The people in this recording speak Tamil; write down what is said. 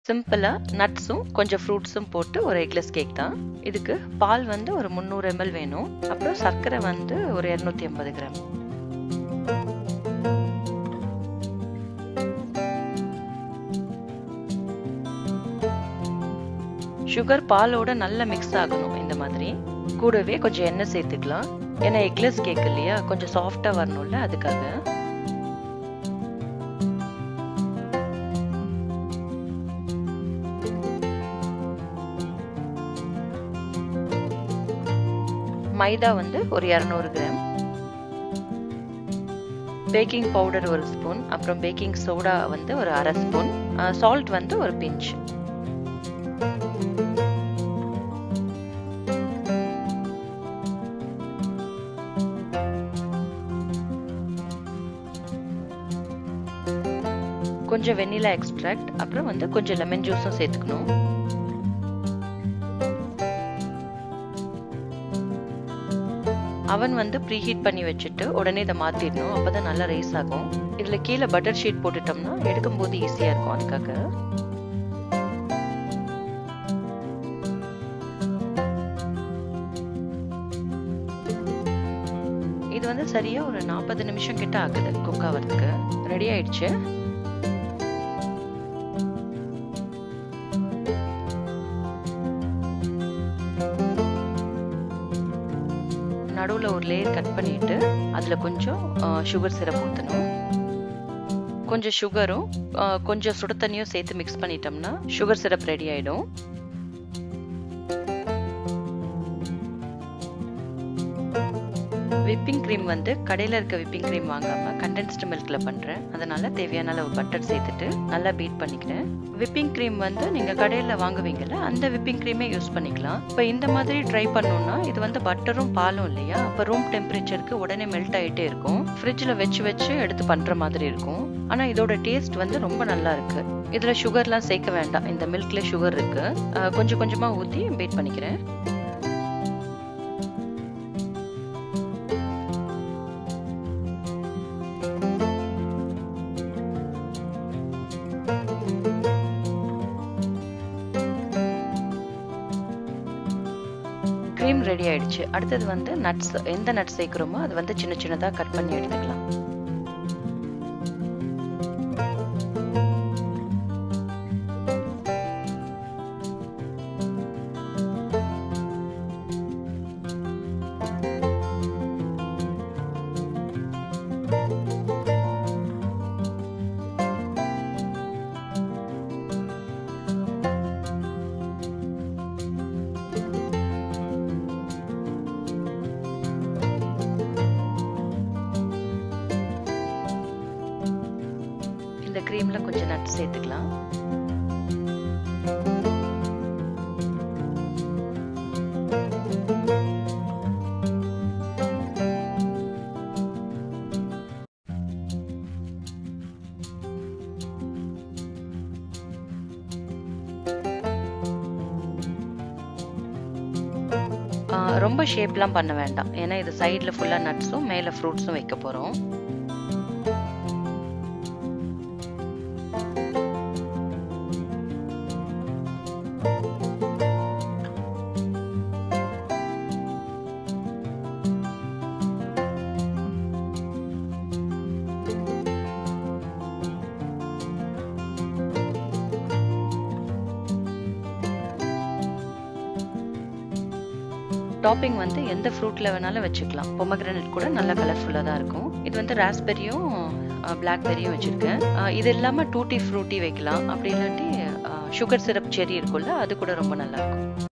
சிம்பிளாக நட்ஸும் கொஞ்சம் ஃப்ரூட்ஸும் போட்டு ஒரு எக்லெஸ் கேக் தான் இதுக்கு பால் வந்து ஒரு முந்நூறு எம்எல் வேணும் அப்புறம் சர்க்கரை வந்து ஒரு இரநூத்தி ஐம்பது கிராம் சுகர் பாலோட நல்லா மிக்ஸ் ஆகணும் இந்த மாதிரி கூடவே கொஞ்சம் எண்ணெய் சேர்த்துக்கலாம் ஏன்னா எக்லெஸ் கேக் இல்லையா கொஞ்சம் சாஃப்டா வரணும்ல அதுக்காக மைதா வந்து ஒரு இரநூறு கிராம் பேக்கிங் பவுடர் ஒரு ஸ்பூன் அப்புறம் பேக்கிங் சோடா வந்து ஒரு அரை ஸ்பூன் சால்ட் வந்து ஒரு பிஞ்ச் கொஞ்சம் வெண்ணிலா எக்ஸ்ட்ராக்ட் அப்புறம் வந்து கொஞ்சம் லெமன் ஜூஸும் சேர்த்துக்கணும் அவன் வந்து ப்ரீ ஹீட் பண்ணி வச்சுட்டு உடனே இதை மாற்றிடணும் அப்போ தான் நல்லா ரைஸ் ஆகும் இதில் கீழே பட்டர் ஷீட் போட்டுட்டோம்னா எடுக்கும்போது ஈஸியாக இருக்கும் அதுக்காக இது வந்து சரியா ஒரு நாற்பது நிமிஷம் கிட்ட ஆகுது குக் ஆகிறதுக்கு ரெடி ஆயிடுச்சு நடுவில் ஒரு லேயர் கட் பண்ணிட்டு அதில் கொஞ்சம் சுகர் சிரப் ஊற்றணும் கொஞ்சம் சுகரும் கொஞ்சம் சுட தண்ணியும் சேர்த்து மிக்ஸ் பண்ணிட்டோம்னா சுகர் சிரப் ரெடி ஆயிடும் விப்பிங் க்ரீம் வந்து கடையில் இருக்க விப்பிங் க்ரீம் வாங்காம கண்டென்ஸ்டு மில்கில் பண்ணுறேன் அதனால தேவையான அளவு பட்டர் சேர்த்துட்டு நல்லா பீட் பண்ணிக்கிறேன் விப்பிங் க்ரீம் வந்து நீங்கள் கடையில் வாங்குவீங்கல்ல அந்த விப்பிங் க்ரீமே யூஸ் பண்ணிக்கலாம் இப்போ இந்த மாதிரி ட்ரை பண்ணோம்னா இது வந்து பட்டரும் பாலும் இல்லையா அப்போ ரூம் டெம்பரேச்சருக்கு உடனே மெல்ட் ஆகிட்டே இருக்கும் ஃப்ரிட்ஜில் வச்சு வச்சு எடுத்து பண்ணுற மாதிரி இருக்கும் ஆனால் இதோட டேஸ்ட் வந்து ரொம்ப நல்லா இருக்கு இதில் சுகர்லாம் சேர்க்க வேண்டாம் இந்த மில்க்ல சுகர் இருக்கு கொஞ்சம் கொஞ்சமாக ஊற்றி பீட் பண்ணிக்கிறேன் க்ரீம் ரெடி ஆயிடுச்சு அடுத்தது வந்து நட்ஸ் எந்த நட்ஸ் சேர்க்குறோமோ அது வந்து சின்ன சின்னதாக கட் பண்ணி எடுத்துக்கலாம் இந்த க்ரீம்ல கொஞ்சம் நட்ஸ் சேர்த்துக்கலாம் ரொம்ப ஷேப்லாம் பண்ண வேண்டாம் ஏன்னா இது சைடில் ஃபுல்லாக நட்ஸும் மேலே ஃப்ரூட்ஸும் வைக்க போகிறோம் டாப்பிங் வந்து எந்த ஃப்ரூட்டில் வேணாலும் வச்சுக்கலாம் பொமக்ரனட் கூட நல்லா கலர்ஃபுல்லாக தான் இருக்கும் இது வந்து ராஸ்பெரியும் பிளாக்பெரியும் வச்சுருக்கேன் இது இல்லாமல் டூட்டி ஃப்ரூட்டி வைக்கலாம் அப்படி இல்லாட்டி சுகர் சிரப் செரி இருக்கும்ல அது கூட ரொம்ப நல்லா இருக்கும்